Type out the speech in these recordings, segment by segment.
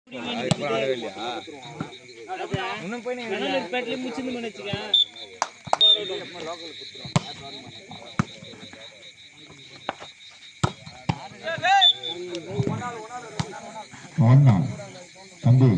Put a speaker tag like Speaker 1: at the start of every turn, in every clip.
Speaker 1: ஒன்னா தம்பி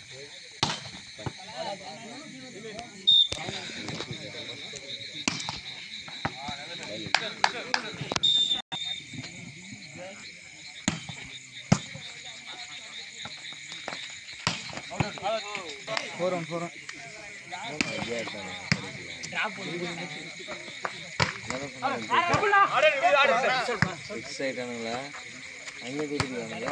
Speaker 2: ஃபிக்ஸ் ஆயிட்டானுங்களா அங்கே கொடுக்குறானுங்களா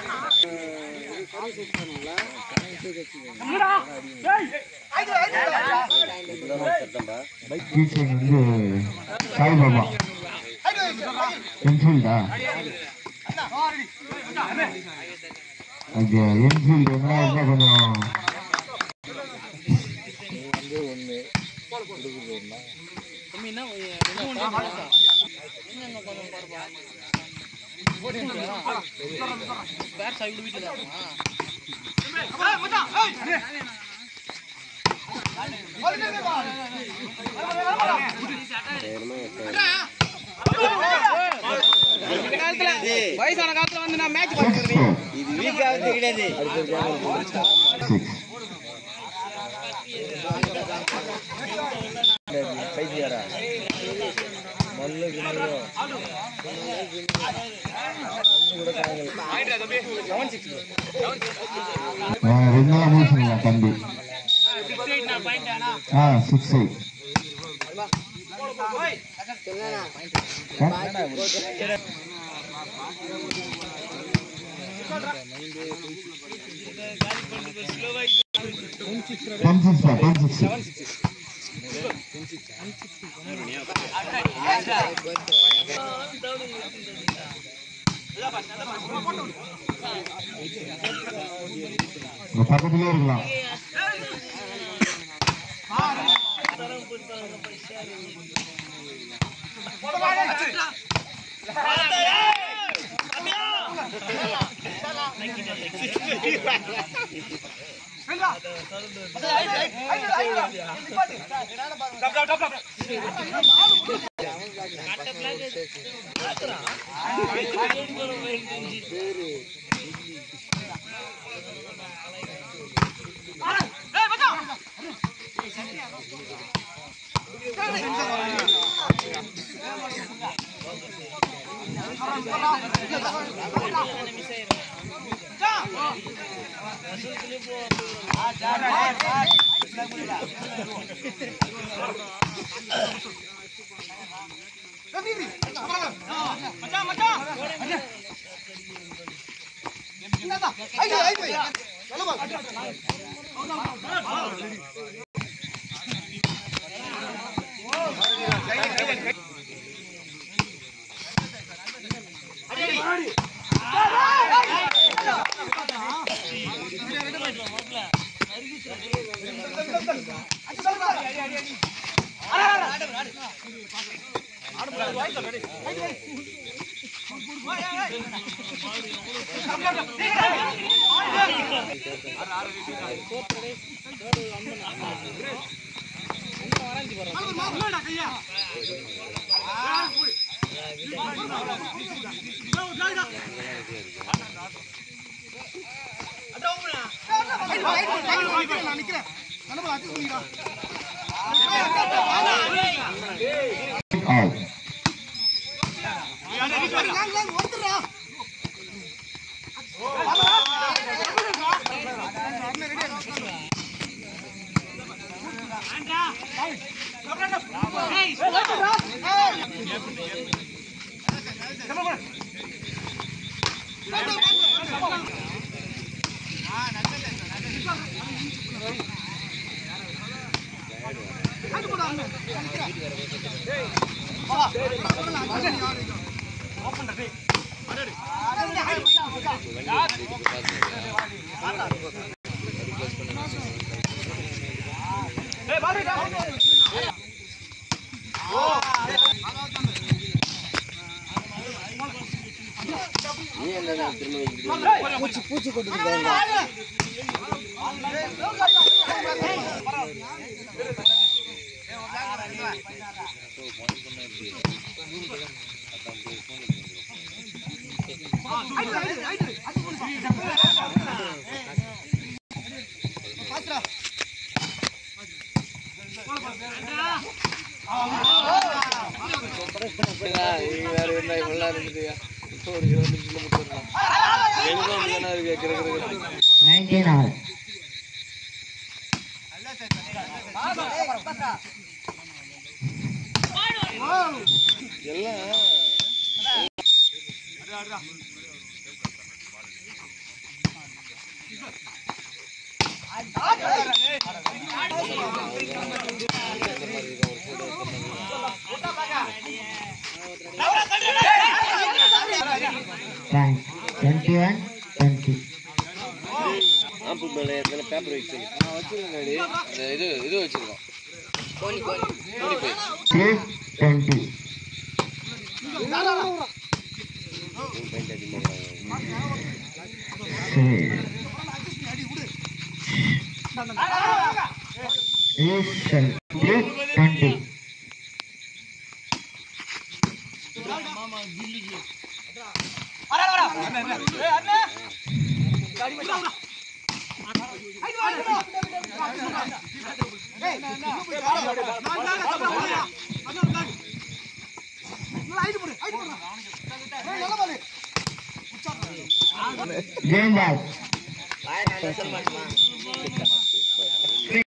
Speaker 1: டீச்சர் வந்து சாய்பாபா என்ஃபீல்டா அது என்ஃபீல்டு என்ன கொஞ்சம்
Speaker 2: வந்து ஒன்று கொடுக்குது ஒன்றா
Speaker 3: வயசான காலத்துல வந்து நான் மேட்ச்
Speaker 1: சிக்ஸ் ஃபோர்
Speaker 2: இது வீக்காக கிடையாது
Speaker 1: சிக்ஸ்
Speaker 2: பைத்தியாரா மல்லு கிணறு கூட காணல
Speaker 1: ரெண்டு நாள் முடிச்சுங்களா தம்பி ஆ six eight ten six ten six இங்க பக்கத்துலயே இருக்கலாம் ஆல்
Speaker 2: நீ என்ன திரும்ப வைக்கிறீங்க? பூச்சி கொண்டு வேற என்ன இவ்வளோ இருந்துட்டு இப்போ ஒரு இருபது நிமிஷத்துல முடிச்சிடலாம் எழுதும் அப்படிதானே இருக்கு கிரகிரகு
Speaker 4: நைன்டீன் ஆல்
Speaker 2: எல்லாம்
Speaker 4: பாயிண்ட் டுவெண்ட்டி ஒன் டுவெண்ட்டி
Speaker 2: ஆம்பு மேலே இதில் பேப்பர் வச்சு நான் வச்சிருக்கேன் இது இது வச்சிருக்கோம் கோழி கோழி கோழி போய்
Speaker 4: த்ரீ டுவெண்ட்டி ஈஸ்வல் த்ரீ டுவெண்ட்டி கேம் பால்